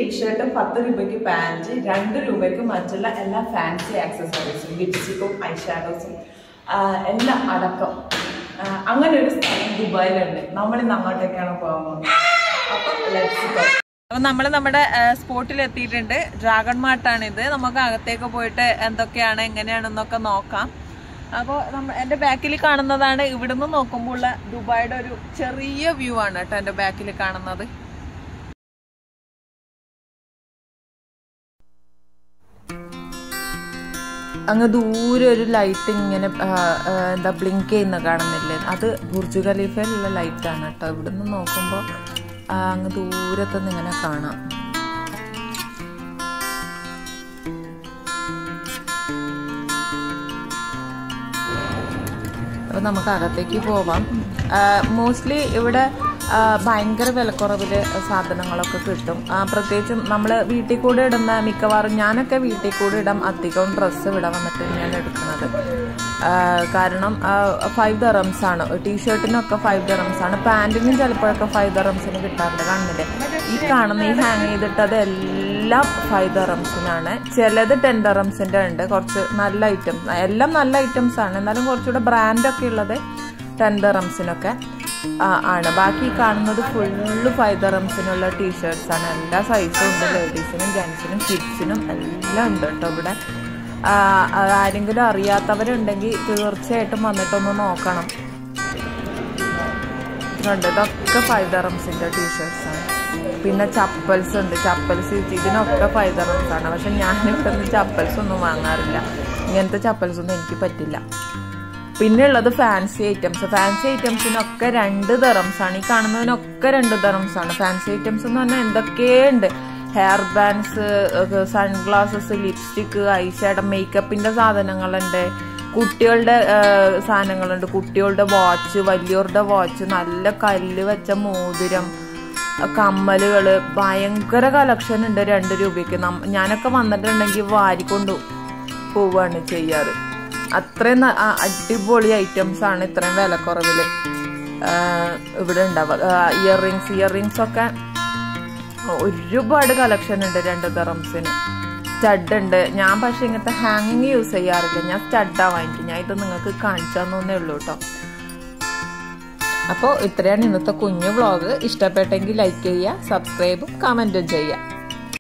ടീഷർട്ടും പത്ത് രൂപയ്ക്ക് പാൻറ് രണ്ട് രൂപയ്ക്ക് മറ്റുള്ള എല്ലാ ഫാൻസി ആക്സസറീസും ലിപ്സ്റ്റിക്കും ഐഷാഡോസും എല്ലാം അടക്കം ആ, അങ്ങനെ ഒരു സ്ഥലം ദുബായിലുണ്ട് നമ്മൾ ഇന്ന് അങ്ങോട്ടേക്കാണ് പോകാൻ പോകുന്നത് അപ്പൊ let's go. അപ്പൊ നമ്മൾ നമ്മുടെ സ്പോട്ടിൽ എത്തിയിട്ടുണ്ട് ഡ്രാഗൺ മാർട്ടാണ് ഇത് നമുക്ക് അകത്തേക്ക് പോയിട്ട് എന്തൊക്കെയാണ് എങ്ങനെയാണെന്നൊക്കെ നോക്കാം അപ്പോൾ നമ്മ എൻ്റെ ബാക്കിൽ കാണുന്നതാണ് ഇവിടുന്ന് നോക്കുമ്പോൾ ഉള്ള ദുബായിയുടെ ഒരു ചെറിയ വ്യൂ ആണ് കേട്ടോ എൻ്റെ ബാക്കിൽ കാണുന്നത് അങ്ങ് ദൂരെ ഒരു ലൈറ്റ് ഇങ്ങനെ ആ, ആ, എന്താ ബ്ലിങ്ക് ചെയ്യുന്ന കാണുന്നില്ലേ അത് ബുർജ് ഖലീഫയിലുള്ള ലൈറ്റാണ് കേട്ടോ ഇവിടുന്ന് നോക്കുമ്പോൾ അങ്ങ് ദൂരത്തുനിന്ന് ഇങ്ങനെ കാണാം അപ്പോൾ നമുക്ക് അകത്തേക്ക് പോവാം മോസ്റ്റ്ലി ഇവിടെ ആ, ഭയങ്കര വിലക്കുറവിൽ സാധനങ്ങളൊക്കെ കിട്ടും ആ, പ്രത്യേകിച്ചും നമ്മൾ വീട്ടിൽ കൂടെ ഇടുന്ന മിക്കവാറും ഞാനൊക്കെ വീട്ടിൽ കൂടെ ഇടാം അധികവും ഡ്രസ്സ് ഇവിടെ വന്നിട്ട് ഞാൻ എടുക്കുന്നത് ആ, കാരണം ഫൈവ് ദറംസ് ആണ് ടീഷർട്ടിനൊക്കെ ഫൈവ് ദറംസ് ആണ് പാൻറ്റിനും ചിലപ്പോഴൊക്കെ ഫൈവ് ദറംസിന് കിട്ടാറുണ്ട് കാണുന്നില്ലേ ഈ കാണുന്ന ഈ ഹാങ് ചെയ്തിട്ടത് എല്ലാം ഫൈവ് ദറംസിനാണ് ചിലത് ടെൻ ദറംസിന്റെ ഉണ്ട് കുറച്ച് നല്ല ഐറ്റംസ് എല്ലാം നല്ല ഐറ്റംസ് ആണ് എന്നാലും കുറച്ചുകൂടെ ബ്രാൻഡൊക്കെ ഉള്ളത് ടെൻ ദറംസിനൊക്കെ ആണ് ബാക്കി ഈ കാണുന്നത് ഫുള്ള് ഫൈവ് ദറംസിനുള്ള ടീഷർട്സ് ആണ് എല്ലാ സൈസും ഉണ്ട് ലേഡീസിനും ജെൻസിനും കിഡ്സിനും എല്ലാം ഉണ്ട് കേട്ടോ ഇവിടെ ആ, അത് ആരെങ്കിലും അറിയാത്തവരുണ്ടെങ്കിൽ തീർച്ചയായിട്ടും വന്നിട്ടൊന്ന് നോക്കണം ഉണ്ട് ഇതൊക്കെ ഫൈവ് ദറംസിന്റെ ടീഷർട്സ് ആണ് പിന്നെ ചപ്പൽസ് ഉണ്ട് ചപ്പൽസ് ഇതിനൊക്കെ ഫൈവ് ദറംസ് ആണ് പക്ഷെ ഞാൻ ഇവിടെ നിന്ന് ചപ്പൽസ് ഒന്നും വാങ്ങാറില്ല ഇങ്ങനത്തെ ചപ്പൽസ് ഒന്നും എനിക്ക് പറ്റില്ല പിന്നെ ഉള്ളത് ഫാൻസി ഐറ്റംസ് ഫാൻസി ഐറ്റംസിനൊക്കെ രണ്ട് ദറംസ് ആണ് ഈ കാണുന്നതിനൊക്കെ രണ്ട് ദറംസ് ആണ് ഫാൻസി ഐറ്റംസ് എന്ന് പറഞ്ഞാൽ എന്തൊക്കെയുണ്ട് hair bands sunglasses lipstick eyeshadow മേക്കപ്പിന്റെ സാധനങ്ങളുണ്ട് കുട്ടികളുടെ ആ, സാധനങ്ങളുണ്ട് കുട്ടികളുടെ വാച്ച് വലിയവരുടെ വാച്ച് നല്ല കല്ല് വെച്ച മോതിരം കമ്മലുകള് ഭയങ്കര കളക്ഷൻ ഉണ്ട് രണ്ട് രൂപയ്ക്ക് നം- ഞാനൊക്കെ വന്നിട്ടുണ്ടെങ്കിൽ വാരിക്കൊണ്ട് പോവാണ് ചെയ്യാറ് അത്രയും ന- ആ, അടിപൊളി ഐറ്റംസ് ആണ് ഇത്രയും വിലക്കുറവില് ആ, ഇവിടെ ഉണ്ടാവുക ഇയർ റിങ്സ് ഇയർ റിങ്സ് ഒക്കെ ഒരുപാട് കളക്ഷൻ ഉണ്ട് രണ്ട് ദറംസിന് സ്റ്റഡ് ഉണ്ട് ഞാൻ പക്ഷെ ഇങ്ങനത്തെ ഹാങ്ങിങ് യൂസ് ചെയ്യാറില്ല ഞാൻ സ്റ്റഡാ വാങ്ങിക്കും ഞാൻ ഇത് നിങ്ങൾക്ക് കാണിച്ചു തന്നേ ഉള്ളൂ കേട്ടോ അപ്പോൾ ഇത്രയാണ് ഇന്നത്തെ കുഞ്ഞു വ്ളോഗ് ഇഷ്ടപ്പെട്ടെങ്കിൽ ലൈക്ക് ചെയ്യുക സബ്സ്ക്രൈബും കമൻറ്റും ചെയ്യുക